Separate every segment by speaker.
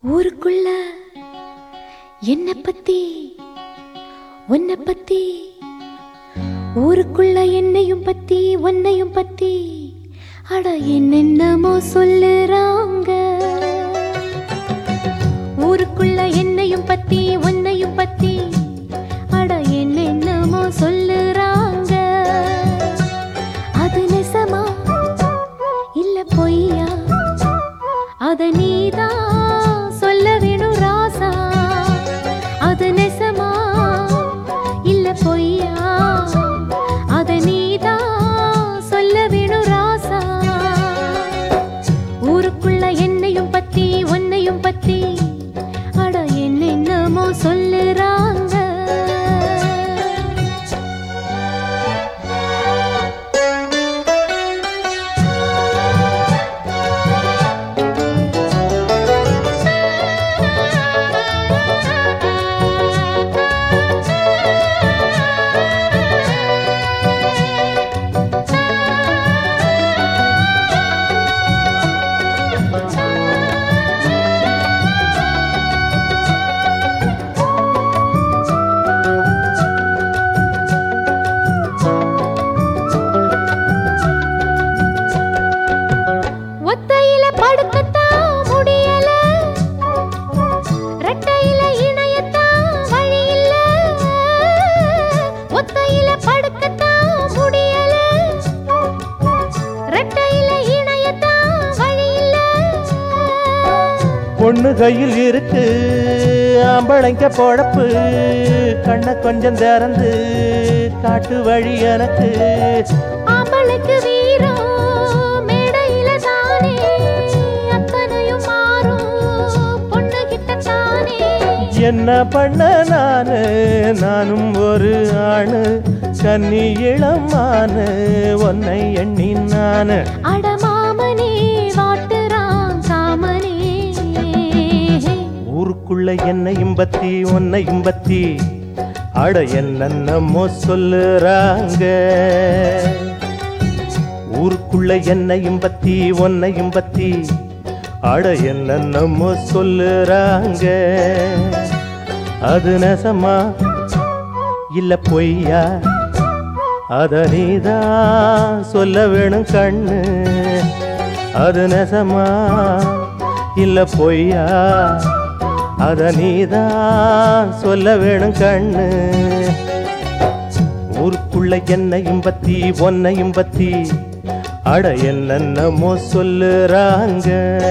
Speaker 1: ஊருக்குள்ள என்ன பத்தி உன்னை பத்தி ஊருக்குள்ள என்னையும் பத்தி உன்னையும் பத்தி அட என்னென்னமோ சொல்லுறாங்க ஊருக்குள்ள என்னையும் பத்தி உன்னையும் பத்தி அட என்னென்னமோ சொல்லுறாங்க அது நெசமா இல்ல பொய்யா அத நீதான் சொல்ல வேணும் ராசா அது நெசமா இல்ல பொய்யா அத நீதான் சொல்ல வேணும் ராசா ஊருக்குள்ள என்னையும் பத்தி உன்னையும் பத்தி அட என்னென்னமோ சொல்லுறாங்க ஒத்தையில படுக்கத்தான் முடியல ரெட்டையில இணையத்தான் வழி இல்ல ஒத்தையில படுக்கத்தான் முடியல ரெட்டையில இணையத்தான் வழி இல்ல
Speaker 2: பொண்ணு கையில் இருக்கு ஆம்பளைங்க பொழப்பு கண்ணை கொஞ்சம் திறந்து காட்டு வழி எனக்கு
Speaker 1: ஆம்பளைக்கு வீரம் மேடையில தானே அத்தனையும் மாறும் பொண்ணு கிட்ட தானே
Speaker 2: என்ன பண்ண நானு நானும் ஒரு ஆணு கன்னி இளமானு உன்னை எண்ணி நானு
Speaker 1: அடமாமனே வாட்டுறான் காமனே
Speaker 2: ஊருக்குள்ள என்னையும் பத்தி உன்னையும் பத்தி அட என்னென்னமோ சொல்லுறாங்க ஊருக்குள்ள என்னையும் பத்தி உன்னையும் பத்தி அட என்னென்னமோ சொல்லுறாங்க அது நெசமா இல்ல பொய்யா அத நீதான் சொல்ல வேணும் கண்ணு அது நெசமா இல்ல பொய்யா அத நீதான் சொல்ல வேணும் கண்ணு ஊருக்குள்ள என்னையும் பத்தி ஒன்னையும் பத்தி அட என்னென்னமோ சொல்லுறாங்க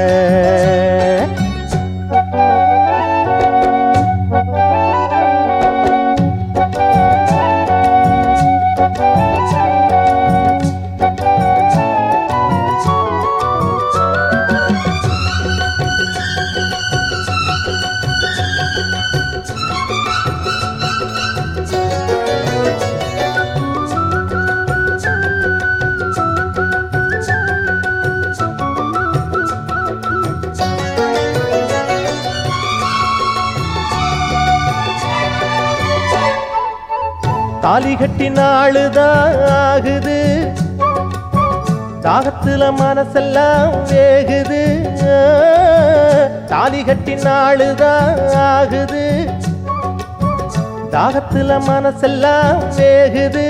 Speaker 2: தாலி கட்டி நாளுதான் ஆகுது தாகத்துல மனசெல்லாம் வேகுது தாலி கட்டி நாளுதான் ஆகுது தாகத்துல மனசெல்லாம் வேகுது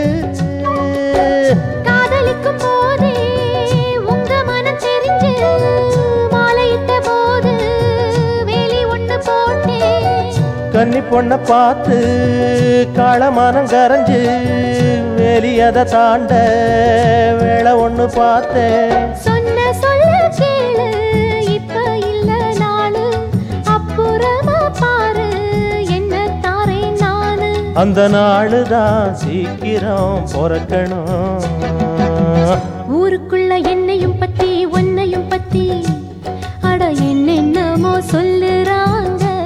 Speaker 1: காதலிக்கும் போதே உங்க மனம் தெரிஞ்சு மாலையிட்ட போது வேலி ஒண்ணு போட்டேன்
Speaker 2: கன்னி பொண்ண பார்த்து காளமானம் கரைஞ்சு வெளியத தாண்ட வேலை ஒண்ணு பார்த்தேன்
Speaker 1: சொன்ன சொல்ல கேளு இப்ப இல்ல நாளு அப்புறமா பாரு என்ன தாரேன் நானு
Speaker 2: அந்த நாளுதான் சீக்கிரம் பிறக்கணும்
Speaker 1: ஊருக்குள்ள என்னையும் பத்தி உன்னையும் பத்தி அட என்னென்னமோ சொல்லுறாங்க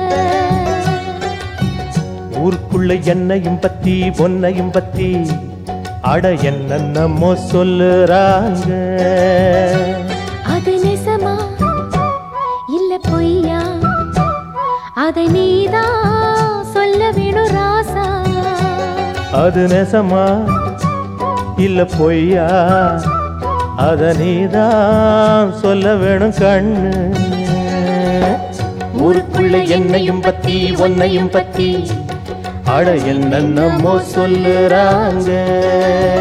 Speaker 2: ஊருக்குள்ள என்னையும் பத்தி பொன்னையும் பத்தி அட என்னென்னமோ சொல்லுறாங்க
Speaker 1: அது நெசமா இல்ல பொய்யா அதை நீதான் சொல்ல வேணும் ராசா
Speaker 2: அது நெசமா இல்ல பொய்யா அத நீதான் சொல்ல வேணும் கண்ணு ஊருக்கு ஊருக்குள்ள என்னையும் பத்தி ஒன்னையும் பத்தி அட என்னென்னமோ சொல்லுறாங்க